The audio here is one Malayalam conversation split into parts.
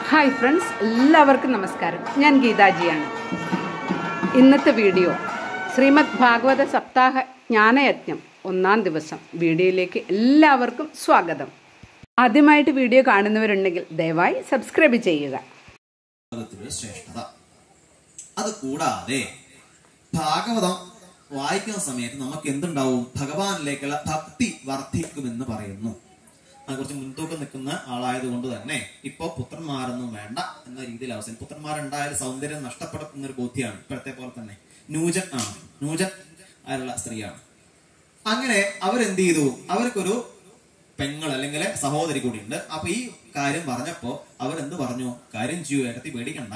ഹായ് ഫ്രണ്ട്സ് എല്ലാവർക്കും നമസ്കാരം ഞാൻ ഗീതാജിയാണ് ഇന്നത്തെ വീഡിയോ ശ്രീമദ് ഭാഗവത സപ്താഹ ജ്ഞാനയജ്ഞം ഒന്നാം ദിവസം വീഡിയോയിലേക്ക് എല്ലാവർക്കും സ്വാഗതം ആദ്യമായിട്ട് വീഡിയോ കാണുന്നവരുണ്ടെങ്കിൽ ദയവായി സബ്സ്ക്രൈബ് ചെയ്യുക ഭാഗവതത്തിലെ ശ്രേഷ്ഠത അത് കൂടാതെ ഭാഗവതം വായിക്കുന്ന സമയത്ത് നമുക്ക് എന്തുണ്ടാവും ഭഗവാനിലേക്കുള്ള ഭക്തി വർദ്ധിക്കുമെന്ന് പറയുന്നു അത് കുറച്ച് മുൻതൂക്കം നിൽക്കുന്ന ആളായതുകൊണ്ട് തന്നെ ഇപ്പൊ പുത്രന്മാരൊന്നും വേണ്ട എന്ന രീതിയിൽ അവസാനം പുത്രന്മാരുണ്ടായാൽ സൗന്ദര്യം നഷ്ടപ്പെടുത്തുന്ന ഒരു ബോധ്യമാണ് ഇപ്പോഴത്തെ പോലെ തന്നെ ന്യൂജൻ ആണ് ന്യൂജൻ ആയുള്ള സ്ത്രീയാണ് അങ്ങനെ അവരെന്ത് ചെയ്തു അവർക്കൊരു പെങ്ങൾ അല്ലെങ്കിൽ സഹോദരി കൂടിയുണ്ട് അപ്പൊ ഈ കാര്യം പറഞ്ഞപ്പോ അവരെന്ത് പറഞ്ഞു കാര്യം ചെയ്യൂ ഏട്ടത്തി പേടിക്കണ്ട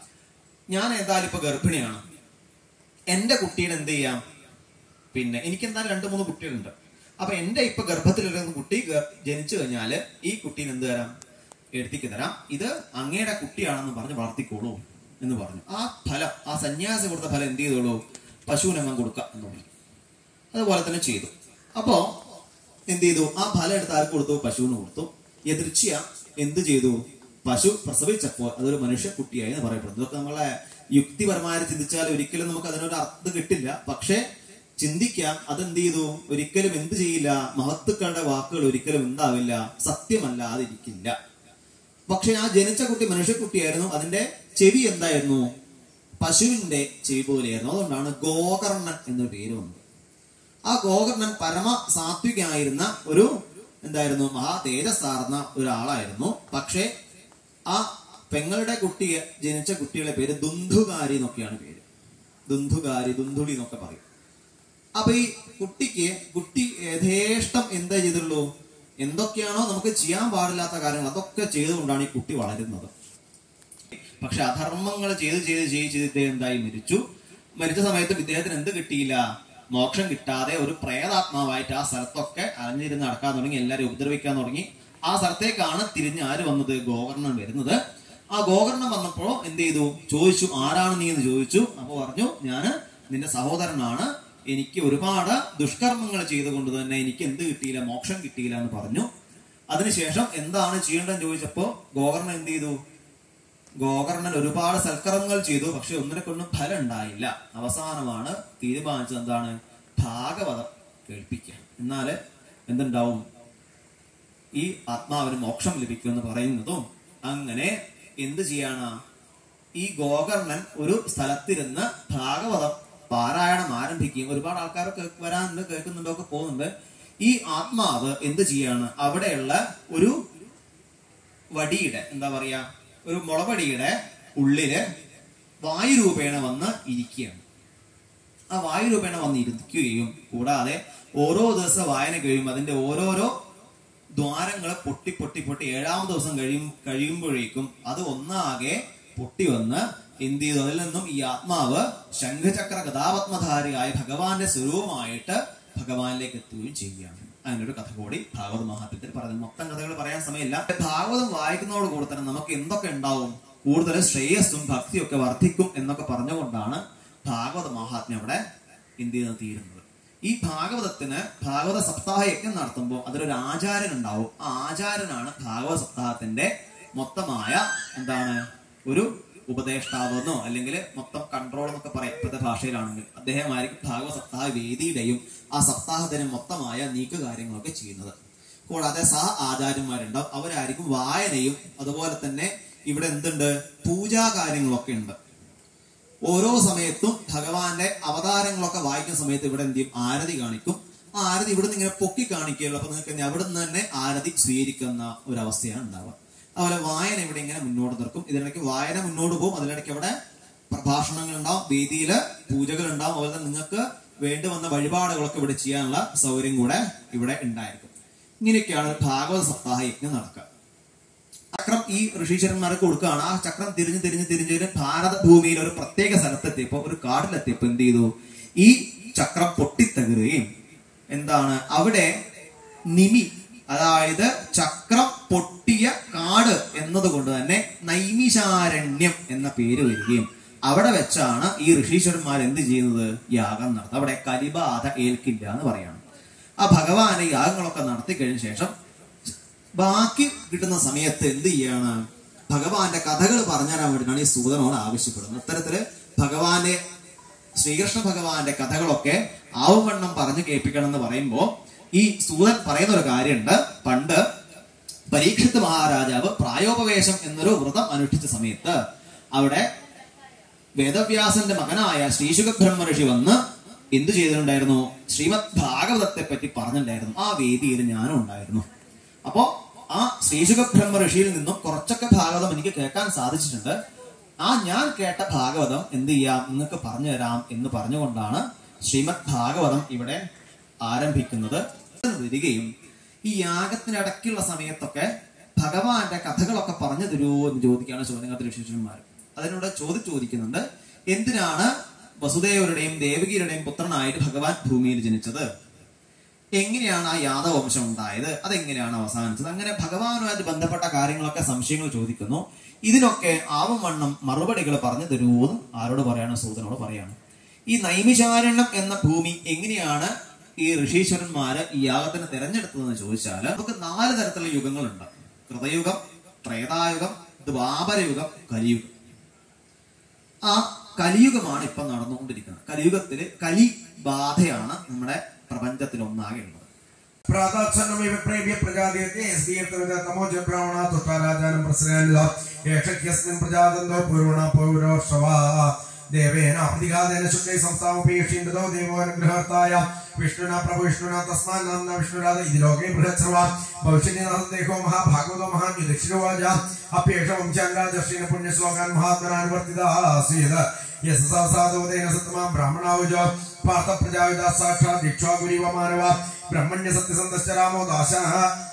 ഞാൻ ഏതായാലും ഇപ്പൊ ഗർഭിണിയാണ് എന്റെ കുട്ടീനെ എന്ത് ചെയ്യാം പിന്നെ എനിക്ക് എന്തായാലും രണ്ട് മൂന്ന് കുട്ടികളുണ്ട് അപ്പൊ എന്റെ ഇപ്പൊ ഗർഭത്തിലിരുന്ന കുട്ടി ഗ- ജനിച്ചു കഴിഞ്ഞാല് ഈ കുട്ടീനെ എന്ത് തരാം എടുത്തിക്ക് തരാം ഇത് അങ്ങയുടെ കുട്ടിയാണെന്ന് പറഞ്ഞ് വളർത്തിക്കോളൂ എന്ന് പറഞ്ഞു ആ ഫലം ആ സന്യാസി കൊടുത്ത ഫലം എന്ത് ചെയ്തോളൂ പശുവിനങ്ങ് കൊടുക്കുക എന്ന് പറഞ്ഞു അതുപോലെ തന്നെ ചെയ്തു അപ്പോ എന്ത് ചെയ്തു ആ ഫലം എടുത്ത് ആർക്ക് കൊടുത്തു പശുവിന് കൊടുത്തു എതിർച്ചയ എന്ത് ചെയ്തു പശു പ്രസവിച്ചപ്പോൾ അതൊരു മനുഷ്യക്കുട്ടിയായി എന്ന് പറയപ്പെടുന്നു ഇതൊക്കെ നമ്മളെ യുക്തിപരമായി ചിന്തിച്ചാൽ ഒരിക്കലും നമുക്ക് അതിനൊരു അർത്ഥം കിട്ടില്ല പക്ഷേ ചിന്തിക്കാം അതെന്ത് ചെയ്തു ഒരിക്കലും എന്ത് ചെയ്യില്ല മഹത്തുക്കളുടെ വാക്കുകൾ ഒരിക്കലും എന്താവില്ല സത്യമല്ലാതിരിക്കില്ല പക്ഷെ ആ ജനിച്ച കുട്ടി മനുഷ്യക്കുട്ടിയായിരുന്നു അതിന്റെ ചെവി എന്തായിരുന്നു പശുവിന്റെ ചെവി പോലെയായിരുന്നു അതുകൊണ്ടാണ് ഗോകർണൻ എന്നൊരു പേര് വന്നത് ആ ഗോകർണൻ പരമ സാത്വികനായിരുന്ന ഒരു എന്തായിരുന്നു മഹാ തേജസ്സാർന്ന ഒരാളായിരുന്നു പക്ഷേ ആ പെങ്ങളുടെ കുട്ടിയെ ജനിച്ച കുട്ടിയുടെ പേര് ദുന്ധുകാരി എന്നൊക്കെയാണ് പേര് ദുന്ധുകാരി ദുന്ധുടി എന്നൊക്കെ പറയും അപ്പൊ ഈ കുട്ടിക്ക് കുട്ടി യഥേഷ്ടം എന്താ ചെയ്തുള്ളൂ എന്തൊക്കെയാണോ നമുക്ക് ചെയ്യാൻ പാടില്ലാത്ത കാര്യങ്ങൾ അതൊക്കെ ചെയ്തുകൊണ്ടാണ് ഈ കുട്ടി വളരുന്നത് പക്ഷെ അധർമ്മങ്ങൾ ചെയ്ത് ചെയ്ത് ചെയ്ത് ചെയ്ത് ഇദ്ദേഹം എന്തായി മരിച്ചു മരിച്ച സമയത്ത് ഇദ്ദേഹത്തിന് എന്ത് കിട്ടിയില്ല മോക്ഷം കിട്ടാതെ ഒരു പ്രേതാത്മാവായിട്ട് ആ സ്ഥലത്തൊക്കെ അലഞ്ഞിരുന്ന് നടക്കാൻ തുടങ്ങി എല്ലാവരും ഉപദ്രവിക്കാൻ തുടങ്ങി ആ സ്ഥലത്തേക്കാണ് തിരിഞ്ഞ് ആര് വന്നത് ഗോകർണൻ വരുന്നത് ആ ഗോകർണൻ വന്നപ്പോ എന്ത് ചെയ്തു ചോദിച്ചു ആരാണ് നീ എന്ന് ചോദിച്ചു അപ്പൊ പറഞ്ഞു ഞാന് നിന്റെ സഹോദരനാണ് എനിക്ക് ഒരുപാട് ദുഷ്കർമ്മങ്ങൾ ചെയ്തുകൊണ്ട് തന്നെ എനിക്ക് എന്ത് കിട്ടിയില്ല മോക്ഷം കിട്ടിയില്ല എന്ന് പറഞ്ഞു അതിനുശേഷം എന്താണ് ചെയ്യേണ്ടതെന്ന് ചോദിച്ചപ്പോ ഗോകർണൻ എന്ത് ചെയ്തു ഗോകർണൻ ഒരുപാട് സൽക്കർമ്മങ്ങൾ ചെയ്തു പക്ഷെ ഒന്നിനെ കൊണ്ടും ഫലം ഉണ്ടായില്ല അവസാനമാണ് തീരുമാനിച്ചത് എന്താണ് ഭാഗവതം കേൾപ്പിക്കുക എന്നാല് എന്തുണ്ടാവും ഈ ആത്മാവിന് മോക്ഷം ലഭിക്കുമെന്ന് പറയുന്നതും അങ്ങനെ എന്ത് ചെയ്യാണ് ഈ ഗോകർണൻ ഒരു സ്ഥലത്തിരുന്ന് ഭാഗവതം പാരായണം ആരംഭിക്കുകയും ഒരുപാട് ആൾക്കാർ വരാനുണ്ട് കേൾക്കുന്നുണ്ടോ ഒക്കെ പോകുന്നുണ്ട് ഈ ആത്മാവ് എന്ത് ചെയ്യാണ് അവിടെയുള്ള ഒരു വടിയുടെ എന്താ പറയാ ഒരു മുളവടിയുടെ ഉള്ളില് വായുരൂപേണ വന്ന് ഇരിക്കുകയാണ് ആ വായുരൂപേണ വന്ന് ഇരിക്കുകയും കൂടാതെ ഓരോ ദിവസം വായന കഴിയും അതിന്റെ ഓരോരോ ദ്വാരങ്ങൾ പൊട്ടി പൊട്ടി പൊട്ടി ഏഴാം ദിവസം കഴിയും കഴിയുമ്പോഴേക്കും അത് ഒന്നാകെ പൊട്ടി വന്ന് എന്ത് ചെയ്തു അതിൽ നിന്നും ഈ ആത്മാവ് ശംഖചക്ര ഗതാപത്മധാരിയായ ഭഗവാന്റെ സ്വരൂപമായിട്ട് ഭഗവാനിലേക്ക് എത്തുകയും ചെയ്യുകയാണ് അതിനൊരു കഥ കൂടി ഭാഗവത മഹാത്മ്യത്തിൽ പറയുന്നത് മൊത്തം കഥകൾ പറയാൻ സമയമില്ല ഭാഗവതം വായിക്കുന്നതോട് കൂടെ തന്നെ നമുക്ക് എന്തൊക്കെ ഉണ്ടാവും കൂടുതൽ ശ്രേയസ്സും ഭക്തിയും ഒക്കെ വർദ്ധിക്കും എന്നൊക്കെ പറഞ്ഞുകൊണ്ടാണ് ഭാഗവത മഹാത്മ്യം അവിടെ എന്ത് ചെയ്യുന്നത് തീരുന്നത് ഈ ഭാഗവതത്തിന് ഭാഗവത സപ്താഹ യജ്ഞം നടത്തുമ്പോൾ അതിലൊരു ആചാര്യൻ ഉണ്ടാവും ആ ആചാര്യനാണ് ഭാഗവത സപ്താഹത്തിന്റെ മൊത്തമായ എന്താണ് ഒരു ഉപദേഷ്ടാവെന്നോ അല്ലെങ്കിൽ മൊത്തം കൺട്രോൾ എന്നൊക്കെ പറയാം ഇപ്പോഴത്തെ ഭാഷയിലാണെങ്കിൽ അദ്ദേഹമായിരിക്കും ഭാഗവത സപ്താഹ വേദിയുടെയും ആ സപ്താഹത്തിന് മൊത്തമായ നീക്ക കാര്യങ്ങളൊക്കെ ചെയ്യുന്നത് കൂടാതെ സഹ ആചാര്യന്മാരുണ്ടാവും അവരായിരിക്കും വായനയും അതുപോലെ തന്നെ ഇവിടെ എന്തുണ്ട് പൂജാ കാര്യങ്ങളൊക്കെ ഉണ്ട് ഓരോ സമയത്തും ഭഗവാന്റെ അവതാരങ്ങളൊക്കെ വായിക്കുന്ന സമയത്ത് ഇവിടെ എന്ത് ചെയ്യും ആരതി കാണിക്കും ആ ആരതി ഇവിടെ നിന്ന് ഇങ്ങനെ പൊക്കി കാണിക്കുകയുള്ളൂ അപ്പൊ നിങ്ങൾക്ക് അവിടെ നിന്ന് തന്നെ ആരതി സ്വീകരിക്കുന്ന ഒരു അവസ്ഥയാണ് ഉണ്ടാവുക അതുപോലെ വായന ഇവിടെ ഇങ്ങനെ മുന്നോട്ട് നിൽക്കും ഇതിനിടയ്ക്ക് വായന മുന്നോട്ട് പോകും അതിനിടയ്ക്ക് അവിടെ പ്രഭാഷണങ്ങൾ ഉണ്ടാവും വേദിയില് പൂജകൾ ഉണ്ടാവും അതുപോലെ തന്നെ നിങ്ങൾക്ക് വേണ്ടി വന്ന വഴിപാടുകളൊക്കെ ഇവിടെ ചെയ്യാനുള്ള സൗകര്യം കൂടെ ഇവിടെ ഉണ്ടായിരിക്കും ഇങ്ങനെയൊക്കെയാണ് ഒരു ഭാഗവത സപ്താഹ യജ്ഞം നടക്കുക ചക്രം ഈ ഋഷീശ്വരന്മാർക്ക് കൊടുക്കുകയാണ് ആ ചക്രം തിരിഞ്ഞ് തിരിഞ്ഞ് തിരിഞ്ഞ് ഒരു ഭാരത ഭൂമിയിൽ ഒരു പ്രത്യേക സ്ഥലത്തെത്തിയപ്പോ ഒരു കാട്ടിലെത്തിയപ്പോ എന്ത് ചെയ്തു ഈ ചക്രം പൊട്ടിത്തകരുകയും എന്താണ് അവിടെ നിമി അതായത് ചക്രം പൊട്ടിയ കാട് എന്നതുകൊണ്ട് തന്നെ നൈമിഷാരണ്യം എന്ന പേര് വരികയും അവിടെ വെച്ചാണ് ഈ ഋഷീശ്വരന്മാർ എന്ത് ചെയ്യുന്നത് യാഗം നടത്തുന്നത് അവിടെ കലിബാധ ഏൽക്കില്ല എന്ന് പറയാണ് ആ ഭഗവാന് യാഗങ്ങളൊക്കെ നടത്തി കഴിഞ്ഞ ശേഷം ബാക്കി കിട്ടുന്ന സമയത്ത് എന്ത് ചെയ്യാണ് ഭഗവാന്റെ കഥകൾ പറഞ്ഞുതരാൻ വേണ്ടിയിട്ടാണ് ഈ സൂതനോട് ആവശ്യപ്പെടുന്നത് അത്തരത്തില് ഭഗവാന്റെ ശ്രീകൃഷ്ണ ഭഗവാന്റെ കഥകളൊക്കെ ആവുവണ്ണം പറഞ്ഞു കേൾപ്പിക്കണം എന്ന് പറയുമ്പോ ഈ സൂതൻ പറയുന്ന ഒരു കാര്യമുണ്ട് പണ്ട് പരീക്ഷിത് മഹാരാജാവ് പ്രായോപവേശം എന്നൊരു വ്രതം അനുഷ്ഠിച്ച സമയത്ത് അവിടെ വേദവ്യാസന്റെ മകനായ ശ്രീശുഖ ബ്രഹ്മഋഷി വന്ന് എന്തു ചെയ്തിട്ടുണ്ടായിരുന്നു ശ്രീമദ് ഭാഗവതത്തെ പറ്റി പറഞ്ഞിട്ടുണ്ടായിരുന്നു ആ വേദിയിൽ ഞാനും ഉണ്ടായിരുന്നു അപ്പോ ആ ശ്രീശുഖ ബ്രഹ്മഋഷിയിൽ നിന്നും കുറച്ചൊക്കെ ഭാഗവതം എനിക്ക് കേൾക്കാൻ സാധിച്ചിട്ടുണ്ട് ആ ഞാൻ കേട്ട ഭാഗവതം എന്ത് ചെയ്യാം നിങ്ങൾക്ക് പറഞ്ഞു തരാം എന്ന് പറഞ്ഞുകൊണ്ടാണ് ശ്രീമദ് ഭാഗവതം ഇവിടെ ആരംഭിക്കുന്നത് വരികയും ഈ യാഗത്തിനിടയ്ക്കുള്ള സമയത്തൊക്കെ ഭഗവാന്റെ കഥകളൊക്കെ പറഞ്ഞു തരുമോ എന്ന് ചോദിക്കുകയാണ് ശിവനങ്ങാത്ത ഋഷിഷ്യന്മാർ അതിനോട് ചോദ്യം ചോദിക്കുന്നുണ്ട് എന്തിനാണ് വസുദേവരുടെയും ദേവകിയുടെയും പുത്രനായിട്ട് ഭഗവാൻ ഭൂമിയിൽ ജനിച്ചത് എങ്ങനെയാണ് ആ യാദവംശം ഉണ്ടായത് അതെങ്ങനെയാണ് അവസാനിച്ചത് അങ്ങനെ ഭഗവാനുമായിട്ട് ബന്ധപ്പെട്ട കാര്യങ്ങളൊക്കെ സംശയങ്ങൾ ചോദിക്കുന്നു ഇതിനൊക്കെ ആവും വണ്ണം മറുപടികൾ പറഞ്ഞു തരുമോന്ന് ആരോട് പറയാണ് സൂതനോട് പറയാണ് ഈ നൈമിശാരണ്യം എന്ന ഭൂമി എങ്ങനെയാണ് ഈ ഋഷീശ്വരന്മാര് ഈ യാഗത്തിന് തെരഞ്ഞെടുത്തതെന്ന് ചോദിച്ചാൽ നമുക്ക് നാല് തരത്തിലുള്ള യുഗങ്ങളുണ്ട് കൃതയുഗം ത്രേതായുഗം ദ്വാപരയുഗം കലിയുഗം ആ കലിയുഗമാണ് ഇപ്പം നടന്നുകൊണ്ടിരിക്കുന്നത് കലിയുഗത്തില് കലി ബാധയാണ് നമ്മുടെ പ്രപഞ്ചത്തിൽ ഒന്നാകെ ഉള്ളത് പ്രാതാച്ഛന്നമിവ പ്രേമ്യ പ്രജാതീയത്തെ സ്ത്രീയർത്തവിധ തമോജ ബ്രാഹ്മണ തുഷ്ടാരാജാനം പ്രസരല്ല ഏഷക്യസ്മിൻ പ്രജാതന്തോ പൂർവണ പൗരോഷവ ദേവേന പ്രതിഘാതേന ശുക്ലൈ സംസ്ഥാപേക്ഷിണ്ടതോ ദേവോനുഗ്രഹർത്തായ വിഷ്ണുന പ്രഭു വിഷ്ണുന തസ്മാൻ നാം വിഷ്ണുരാധ ഇത് ലോകേ ബൃഹത്സർവ ഭവിഷ്യനാഥദേഹോ മഹാഭാഗവതോ മഹാൻ യുധിഷ്ഠിരവാച അപ്യേഷ വംശാംഗാദർശീന പുണ്യശ്ലോകാൻ മഹാത്മനാനുവർത്തിതാസീത് യസാദോദേന സത്തമാം ബ്രാഹ്മണാവുജ പാർത്ഥ പ്രജാവിദ സാക്ഷാത് ദീക്ഷാഗുരിവ മാനവ ബ്രഹ്മണ്യ സത്യസന്ധശ്ച രാമോ ദാശന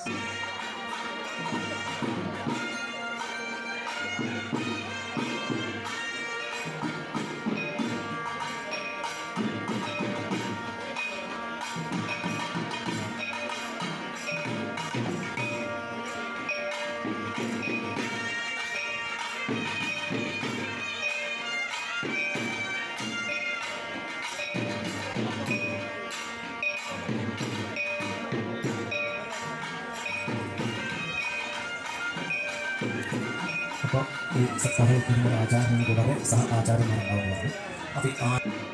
അപ്പോൾ ഈ സപ്താഹത്തിൽ ആചാരം കൂടാതെ സഹ ആചാരങ്ങളുണ്ടാവുന്നതാണ് അപ്പോൾ ഈ ആ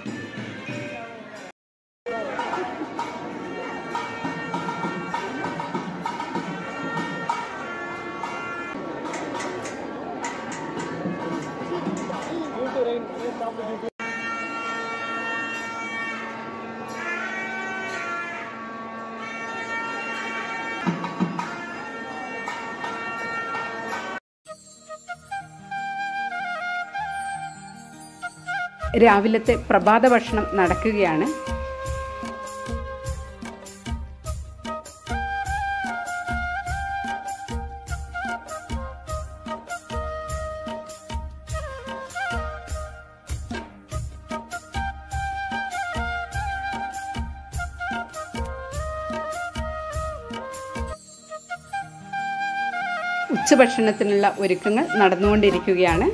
രാവിലത്തെ പ്രഭാത ഭക്ഷണം നടക്കുകയാണ് ഉച്ചഭക്ഷണത്തിനുള്ള ഒരുക്കങ്ങൾ നടന്നുകൊണ്ടിരിക്കുകയാണ്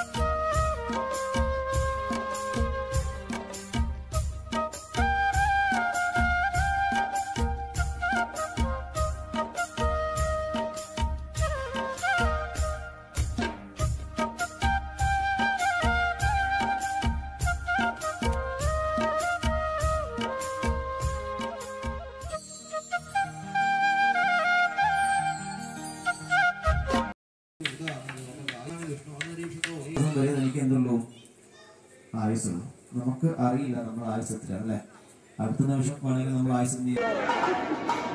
ഒന്നും വരെ എനിക്ക് എന്തുള്ളൂ ആയുസുള്ളൂ നമുക്ക് അറിയില്ല നമ്മൾ ആയുസ് എത്ര അല്ലേ അടുത്ത നിമിഷം വേണമെങ്കിൽ നമ്മൾ ആയുസ് എന്ത് ചെയ്യും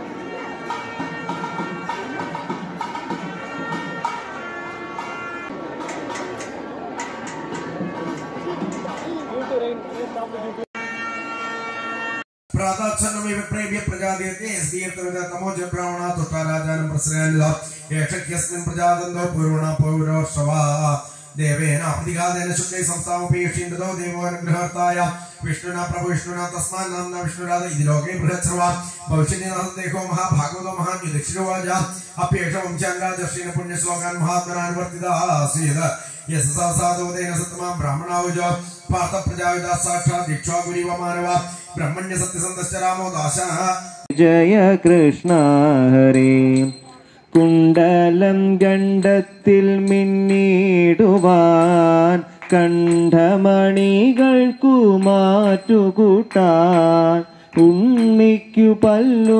പ്രാതാച്ഛന്നമിവ പ്രേമ്യ പ്രജാതീയത്തെ സ്ത്രീയർത്തവിധ തമോജ ബ്രാഹ്മണ തുഷ്ടാരാജാനം പ്രസരല്ല ഏഷക്യസ്മിൻ പ്രജാതന്തോ പൂർവണ പൗരോഷവ ദേവേന പ്രതിഘാതേന ശുക്ലൈ സംസ്ഥാപേക്ഷിണ്ടതോ ദേവോനുഗ്രഹർത്തായ വിഷ്ണുന പ്രഭു വിഷ്ണുന തസ്മാൻ നാം വിഷ്ണുരാധ ഇത് ലോകേ ബൃഹത്സർവ ഭവിഷ്യനാഥദേഹോ മഹാഭാഗവതോ മഹാൻ യുധിഷ്ഠിരവാച അപ്യേഷ വംശാംഗാദർശീന പുണ്യശ്ലോകാൻ മഹാത്മനാനുവർത്തിതാസീത് യസാദോദേന സത്തമാം ബ്രാഹ്മണാവുജ പാർത്ഥ പ്രജാവിദ സാക്ഷാത് ദീക്ഷാഗുരിവ മാനവ ബ്രഹ്മണ്യ സത്യസന്ധശ്ച രാമോ ദാശന जय कृष्ण हरे കുണ്ടലം ഗണ്ഡത്തിൽ മിന്നിടുവാൻ കണ്ഠമണികൾക്കു മാറ്റുകൂട്ടാൻ ഉണ്ണിക്കു പല്ലു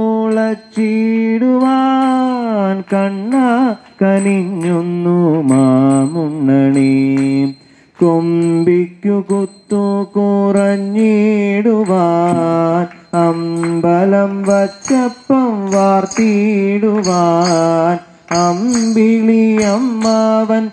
മുളച്ചിടുവാൻ കണ്ണ കനിഞ്ഞൊന്നു മാമുണ്ണണി കൊമ്പിക്കു കുത്തു കുറഞ്ഞിടുവാൻ അമ്പലം വച്ചപ്പം വാർത്തിടുവാൻ അമ്പിളി അമ്മാവൻ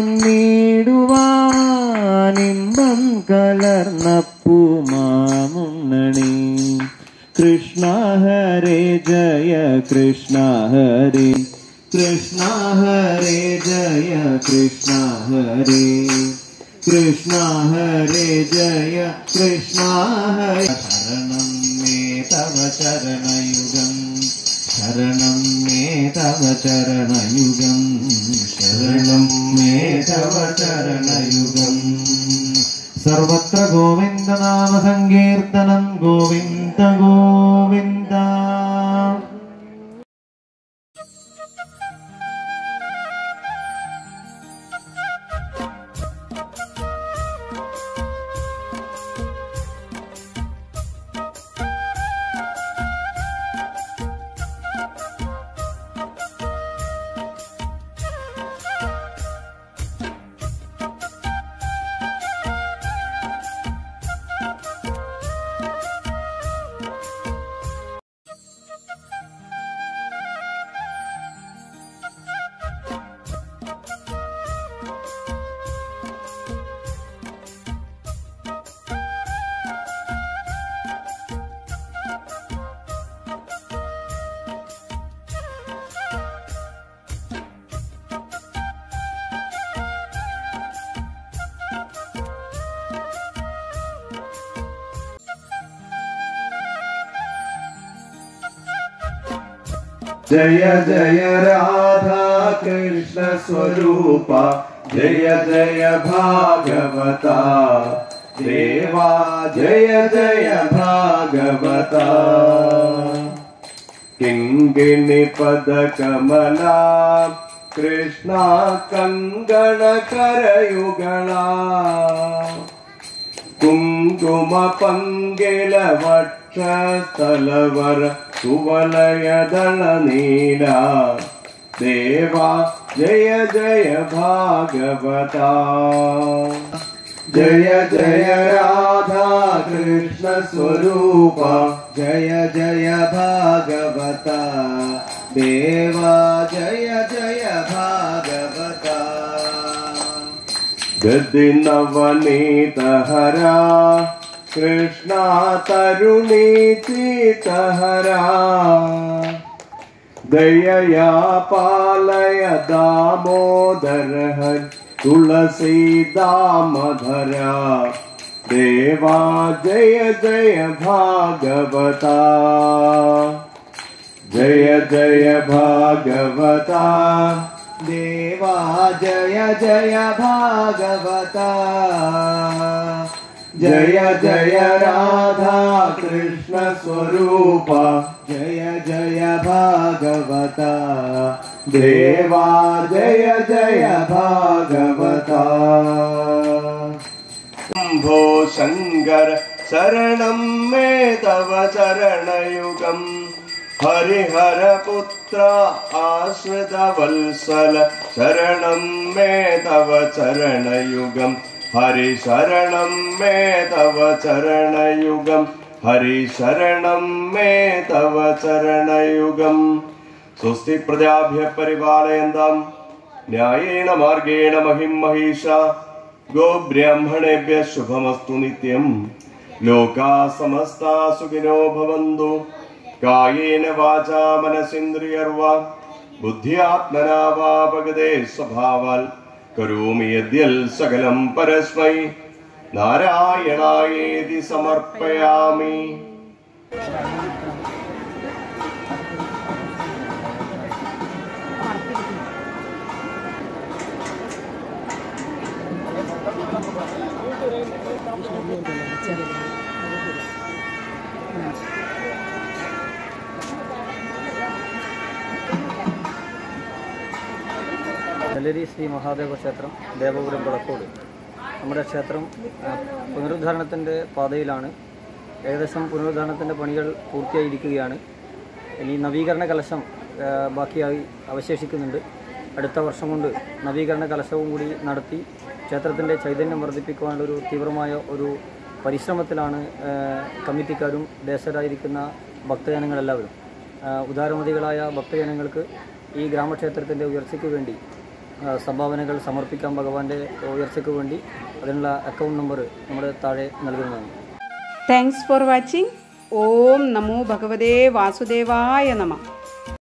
വന്നിടുവാൻ ഇമ്പം കലർന്നപ്പു മാമുണ്ണണി കൃഷ്ണ ഹരേ ജയ കൃഷ്ണ ഹരേ കൃഷ്ണ ഹരേ ജയ കൃഷ്ണ ഹരേ കൃഷ്ണ ഹരേ ജയ കൃഷ്ണ ഹരേ ശരണം മേ തവ ചരണയുഗം ശരണം മേ തവ ചരണയുഗം ശരണം മേ തവ ചരണയുഗം സർവത്ര ഗോവിന്ദ നാമ സങ്കീർത്തനം ഗോവിന്ദ ഗോവിന്ദ ജയ ജയ രാധാ കൃഷ്ണ സ്വരൂപ ജയ ജയ ഭാഗവത ദേവാ ജയ ജയ ഭാഗവത കിങ്കിണി പദ കമല കൃഷ്ണ കങ്കണ കരയുകള കുങ്കുമ പങ്കില വക്ഷസ്ഥലവര സുവലയദള നീല ദേവാ ജയ ജയ ഭാഗവത ജയ ജയ രാധാ കൃഷ്ണ സ്വരൂപ ജയ ജയ ഭാഗവത ദേവാ ജയ ജയ ഭാഗവത ഗതി നവനീത ഹരാ കൃഷ്ണ തരുണീ ചീതഹരാ ദയയാ പാലയ ദാമോദര ഹര തുളസീ ദാമധര ദേവാ ജയ ജയ ഭാഗവത ജയ ജയ ഭാഗവത ദേവാ ജയ ജയ ഭാഗവത ജയ ജയ രാധാ കൃഷ്ണ സ്വരൂപ ജയ ജയ ഭാഗവത ദേവാ ജയ ജയ ഭാഗവത ശംഭോ ശങ്കര ശരണം മേ തവ ചരണയുഗം ഹരിഹര പുത്ര ആശ്രിത വത്സല ശരണം മേ തവ ചരണയുഗം ഹരി ശരണം മേ തവ ചരണയുഗം ഹരി ശരണം മേ തവ ചരണയുഗം സ്വസ്തി പ്രജാഭ്യ പരിപാലയന്താം ന്യായേണ മാർഗേണ മഹിം മഹീഷ ഗോബ്രാഹ്മണേഭ്യ ശുഭമസ്തു നിത്യം ലോകാ സമസ്താ സുഖിനോ ഭവന്തു കായേന വാചാ മനസിന്ദ്രിയർവാ ബുദ്ധ്യാത്മനാ വാ ഭഗതേ സ്വഭാവാൽ കരോമി യദ്യൽ സകലം പരസ്മൈ നാരായണായേതി സമർപ്പയാമി നെല്ലരി ശ്രീ മഹാദേവ ക്ഷേത്രം ദേവപുരം വിളക്കോട് നമ്മുടെ ക്ഷേത്രം ആ, പുനരുദ്ധാരണത്തിൻ്റെ പാതയിലാണ് ഏകദേശം പുനരുദ്ധാരണത്തിൻ്റെ പണികൾ പൂർത്തിയായിരിക്കുകയാണ് ഇനി നവീകരണ കലശം ആ, ബാക്കിയായി അവശേഷിക്കുന്നുണ്ട് അടുത്ത വർഷം കൊണ്ട് നവീകരണ കലശവും കൂടി നടത്തി ക്ഷേത്രത്തിൻ്റെ ചൈതന്യം വർദ്ധിപ്പിക്കുവാനുള്ള ഒരു തീവ്രമായ ഒരു പരിശ്രമത്തിലാണ് ആ, കമ്മിറ്റിക്കാരും ദേശരായിരിക്കുന്ന ഭക്തജനങ്ങളെല്ലാവരും ആ, ഉദാരമതികളായ ഭക്തജനങ്ങൾക്ക് ഈ ഗ്രാമക്ഷേത്രത്തിൻ്റെ ഉയർച്ചയ്ക്ക് വേണ്ടി ആ, സംഭാവനകൾ സമർപ്പിക്കാം ഭഗവാന്റെ ഉയർച്ചയ്ക്ക് വേണ്ടി അതിനുള്ള അക്കൗണ്ട് നമ്പർ നമ്മുടെ താഴെ നൽകുന്നതാണ് താങ്ക്സ് ഫോർ വാച്ചിങ് ഓം നമോ ഭഗവതേ വാസുദേവായ നമ